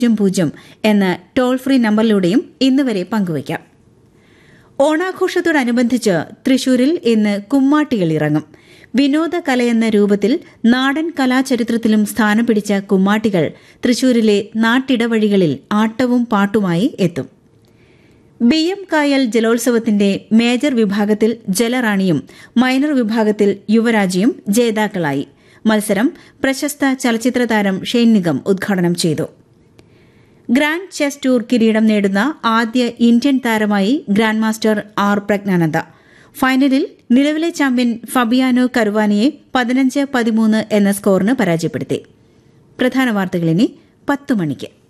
പൂജ്യം പൂജ്യം എന്ന ടോൾ ഫ്രീ നമ്പറിലൂടെയും ഇന്ന് വരെ പങ്കുവയ്ക്കാം ഓണാഘോഷത്തോടനുബന്ധിച്ച് തൃശൂരിൽ ഇന്ന് കുമ്മാട്ടികൾ ഇറങ്ങും വിനോദ കലയെന്ന രൂപത്തിൽ നാടൻ കലാചരിത്രത്തിലും സ്ഥാനം പിടിച്ച കുമ്മാട്ടികൾ തൃശൂരിലെ നാട്ടിടവഴികളിൽ ആട്ടവും പാട്ടുമായി എത്തും ബി എം കായൽ ജലോത്സവത്തിന്റെ മേജർ വിഭാഗത്തിൽ ജലറാണിയും മൈനർ വിഭാഗത്തിൽ യുവരാജിയും ജേതാക്കളായി മത്സരം പ്രശസ്ത ചലച്ചിത്ര താരം ഷെയ്ൻ നിഗം ഉദ്ഘാടനം ചെയ്തു ഗ്രാൻഡ് ചെസ് ടൂർ കിരീടം നേടുന്ന ആദ്യ ഇന്ത്യൻ താരമായി ഗ്രാൻഡ് മാസ്റ്റർ ആർ പ്രജ്ഞാനന്ദ ഫൈനലിൽ നിലവിലെ ചാമ്പ്യൻ ഫബിയാനോ കരുവാനിയെ പതിനഞ്ച് പതിമൂന്ന് എന്ന സ്കോറിന് പരാജയപ്പെടുത്തി പ്രധാന വാർത്തകൾ ഇനി പത്ത് മണിക്ക്